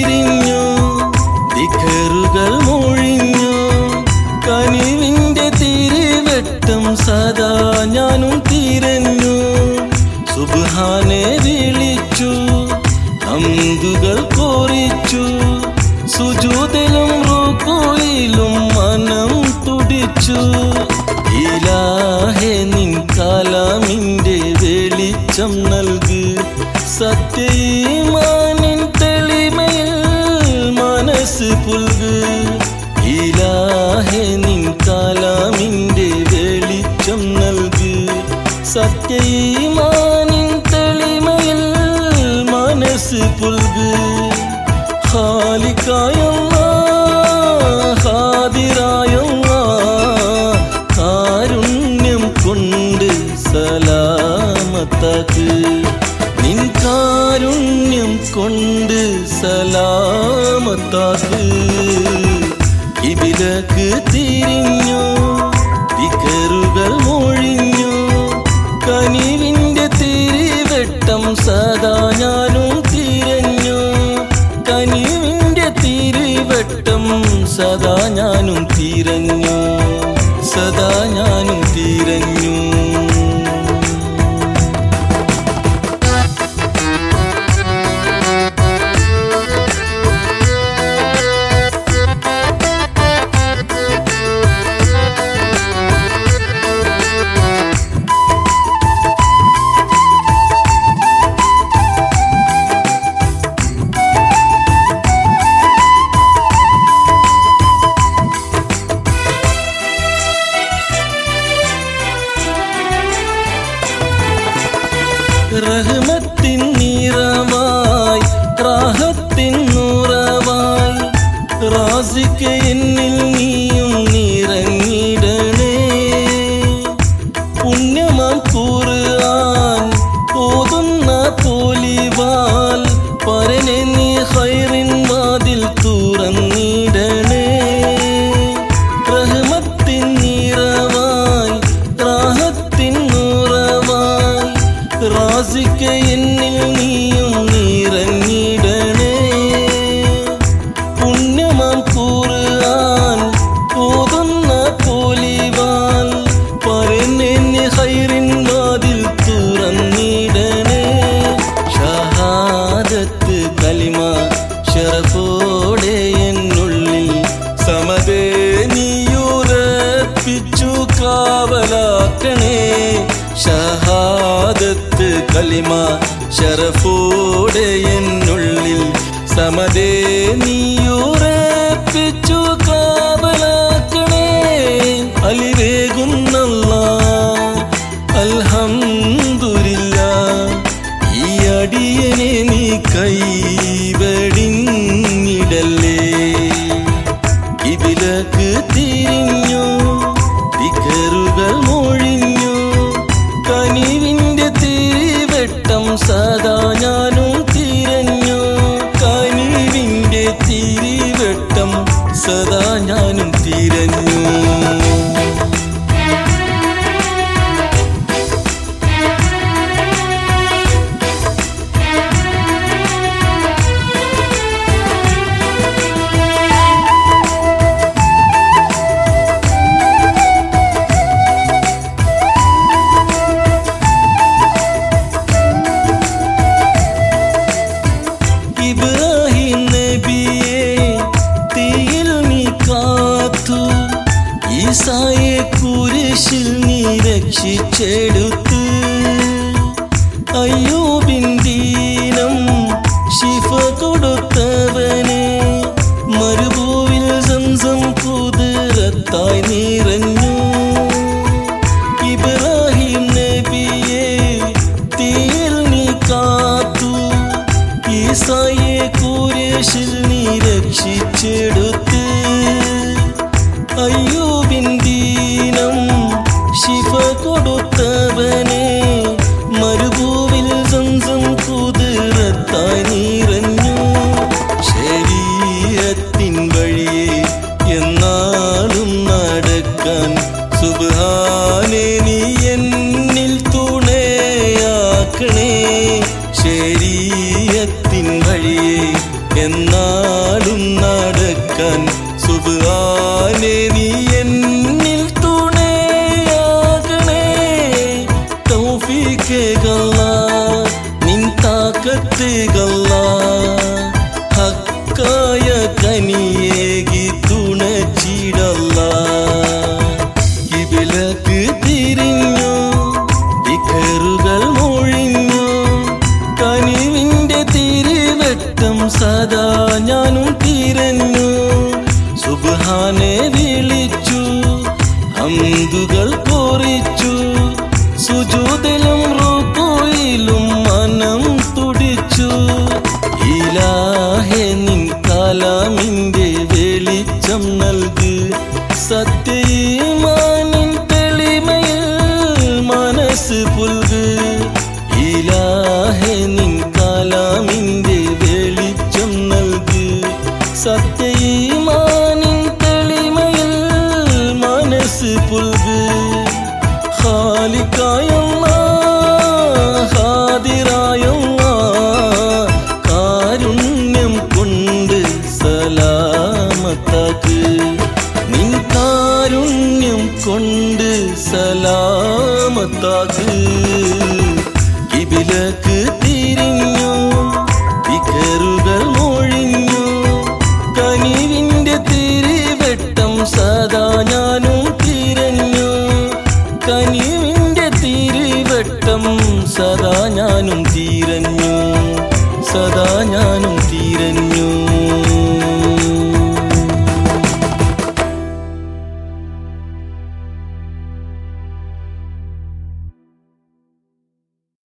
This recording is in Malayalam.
തിരിഞ്ഞു ദിഖറുകൾ മൊഴിഞ്ഞു കനിവിന്റെ തിരിവെട്ടം സദാ ഞാനും തിരഞ്ഞു സുബ്ഹാനെ വിളിച്ചു അന്തുകൾ കോറിച്ചു സുജൂതിലും റുക്കോയിലും മനം തുടിച്ചു ഇലാഹെ നിൻ കലാമിന്റെ വെളിച്ചം നൽകു സത്യമാനിൻ തെളിമയിൽ മനസ്സ് പുൽകു ഇലാഹെ നിൻ കലാമിന്റെ വെളിച്ചം നൽകു സത്യമാനിൻ തെളിമയിൽ മനസ്സ് പുൽകു ഖാലിക്കായല്ല ഹാദിറായല്ല കാരുണ്യം കൊണ്ട് സലാമത്താക്ക് നിൻ കാരുണ്യം കൊണ്ട് സലാമത്താക്ക് ഇവിലക്ക് തിരിഞ്ഞു വികറുകൾ മൊഴിഞ്ഞു കനിവിന്റെ തിരിവെട്ടം സദാ ഞാനും തിരഞ്ഞു കനിവിന്റെ തിരിവെട്ടം സദാ ഞാനും തിരഞ്ഞു സദാ ഞാനും തിരഞ്ഞു റഹ്മത്തിൻ നിറവായി റാഹത്തിൻ നുറവായി റാസിക്ക് എന്നിൽ നീയും നിറഞ്ഞിടണേ പുണ്യമാം ഖുർആൻ ഓതുന്ന പോലിവാൽ പരനെ നീ ഹൈറിൻ വാതിൽ തുറന്നിടണേ റഹ്മത്തിൻ നിറവായി റാഹത്തിൻ നുറവായി റാസിക്ക് എന്നിൽ നീയും നിറഞ്ഞിടണേ പുണ്യമാം ഖുർആൻ ഓതുന്ന പോലിവാൽ പരന്നെ ഹൈറിൻ വാതിൽ തുറന്നിടണേ ഷഹാദത്ത് കലിമ ഷറഫോടെ എന്നുള്ളിൽ സമതേ നീയുറപ്പിച്ചു കാവലാക്കണേ ഷഹാദത്ത് കലിമ ഷറഫോടെ എന്നുള്ളിൽ സമതേ നീയുറപ്പിച്ചു കാവലാക്കണേ അലിവേകുന്നല്ല അൽഹംദുലില്ല ഈ അടിയനെ നീ കൈവടിഞ്ഞിടല്ലേ ഇതിലക്ക് തിരിഞ്ഞു വികറുകൾ മൊഴിഞ്ഞു കനിവിന്റെ തിരിവെട്ടം സദാ ഞാനും തിരഞ്ഞു കനിവിന്റെ തിരിവെട്ടം സദാ ഞാനും തിരഞ്ഞു ഇബ്രാഹിം നബിയെ തീയിൽ നീ കാത്തു ഈസായെ കുരിശിൽ നീ രക്ഷിച്ചെടുത്ത് അയ്യൂബിൻ ദീനം ശിഫ കൊടുത്തവനെ മരുഭൂവിൽ സംസം കുതിരത്തായി നിറഞ്ഞു ഇബ്രാഹിം നബിയെ തീയിൽ നീ കാത്തു ഈസായെ കുരിശിൽ നീ രക്ഷിച്ചെടുത്ത് അയ്യൂബിൻ ദീനം ശിഫ കൊടുത്തവനെ മരുഭൂവിൽ സംസം കുതിരത്തായി നിറഞ്ഞു ശരീരത്തിൻ വഴിയെ എന്നാളും നടക്കാൻ സുബാനെ നീ എന്നിൽ തുണയാക്കണേ ശരീരത്തിൻ വഴിയെ എന്നാലും നടക്കാൻ സുബാനെ നീ എന്നിൽ തുണയാകണേ തൗഫീഖേകല്ല നിൻ താക്കത്തേകല്ല ഹക്കായ കനിയേകി തുണച്ചിടല്ല കിബിലക്ക് തിരിഞ്ഞു വിക്കറുകൾ മൊഴിഞ്ഞു കനിവിന്റെ തിരുവട്ടം സദാ ഞാനും തിരഞ്ഞു സുബാനെ വിളിച്ചു അന്തുകൾ കോറിച്ചു സുജൂതിലും റുക്കോയിലും മനം തുടിച്ചു ഇലാഹെ നിൻ കലാമിന്റെ വെളിച്ചം നൽകി സത്യമാനിൻ തെളിമയിൽ മനസ്സ് പുൽക് ഇലാഹെ നിൻ കലാമിന്റെ വെളിച്ചം നൽകി സത്യമാനിൻ തെളിമയിൽ മനസ്സ് പുൽക് ഖാലിക്കായല്ല ഹാദിറായല്ല കാരുണ്യം കൊണ്ട് സലാമത്താക്ക് നിൻ കാരുണ്യം കൊണ്ട് സലാമത്താക്ക് കിബിലക്ക്